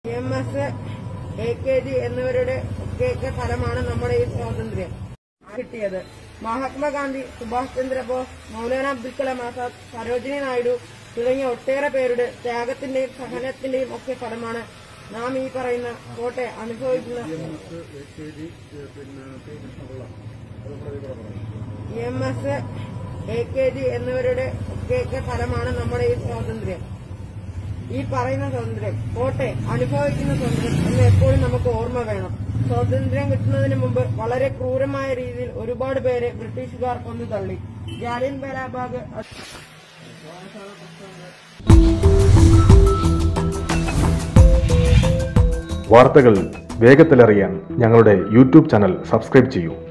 M S A K G എന്നിവരുടെ ഒക്കെയൊക്കെ ഫലമാണ് നമ്മുടെ ഈ സ്വാതന്ത്ര്യം കിട്ടിയത് മഹാത്മാഗാന്ധി സുഭാഷ് ചന്ദ്രബോസ് മൗലാന അബ്ദുൽ കലാം ആസാദ് സരോജിനി നായിഡു തുടങ്ങിയ ഒട്ടേറെ പേരുടെ ത്യാഗത്തിന്റെയും സഹനത്തിന്റെയും ഒക്കെ ഫലമാണ് നാം ഈ പറയുന്ന കോട്ടെ അനുഭവിക്കുന്ന M S A K G എന്നിവരുടെ ഒക്കെയൊക്കെ ഫലമാണ് നമ്മുടെ ഈ സ്വാതന്ത്ര്യം ഈ പറയുന്ന സ്വാതന്ത്ര്യം പോട്ടെ അനുഭവിക്കുന്ന സ്വാതന്ത്ര്യം എന്ന് എപ്പോഴും നമുക്ക് ഓർമ്മ വേണം സ്വാതന്ത്ര്യം കിട്ടുന്നതിന് മുമ്പ് വളരെ ക്രൂരമായ രീതിയിൽ ഒരുപാട് പേരെ ബ്രിട്ടീഷുകാർ കൊന്നു തള്ളി ജാലിയൻ ബലാബാഗ് വാർത്തകൾ വേഗത്തിലറിയാൻ ഞങ്ങളുടെ യൂട്യൂബ് ചാനൽ സബ്സ്ക്രൈബ് ചെയ്യൂ